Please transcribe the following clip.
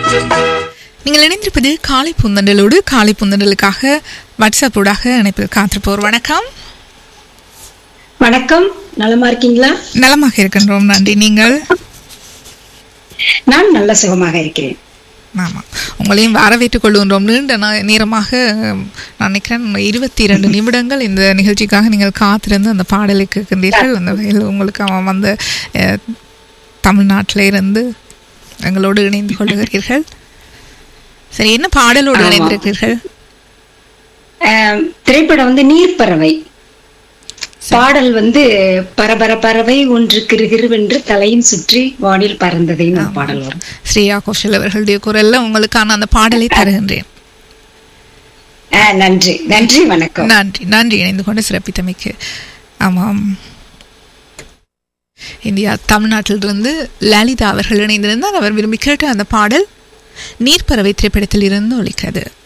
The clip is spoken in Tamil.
நீங்கள் இணைந்திருப்பது காலை புந்தண்டலோடு காலை புந்தண்டலுக்காக வாட்ஸ்அப்போடாக இணைப்பில் காத்திருப்போர் வணக்கம் வணக்கம் நலமா இருக்கீங்களா நலமாக இருக்கின்றோம் நன்றி நீங்கள் நான் நல்ல சுகமாக இருக்கிறேன் ஆமாம் உங்களையும் வரவேற்றுக் கொள்கின்றோம் நீண்ட நா- நேரமாக அஹ், நான் நினைக்கிறேன் இருபத்தி இரண்டு நிமிடங்கள் இந்த நிகழ்ச்சிக்காக நீங்கள் காத்திருந்து அந்த பாடலை கேட்கின்றீர்கள் அந்த வகையில் உங்களுக்கு அவன் வந்த அஹ், தமிழ்நாட்டில இருந்து எங்களோடு இணைந்து கொள்ளுகிறீர்கள் சரி என்ன பாடலோடு ஆமா. இணைந்திருக்கிறீர்கள் ஆம், திரைப்படம் வந்து நீர்ப்பறவை பாடல் வந்து பரபர பறவை ஒன்று கிருகிருவென்று தலையும் சுற்றி வானில் பறந்ததைன்னு ஒரு பாடல் வரும் ஸ்ரேயா கோஷல் அவர்களுடைய குரல்ல உங்களுக்கான அந்த பாடலை தருகின்றேன் ஆ, நன்றி நன்றி வணக்கம் நன்றி நன்றி இணைந்து கொண்டு சிறப்பித்தமைக்கு ஆமாம் இந்தியா தமிழ்நாட்டிலிருந்து லலிதா அவர்கள் இணைந்திருந்தார் அவர் விரும்பி கேட்ட அந்த பாடல் நீர்ப்பறவை திரைப்படத்தில் இருந்து ஒலிக்கிறது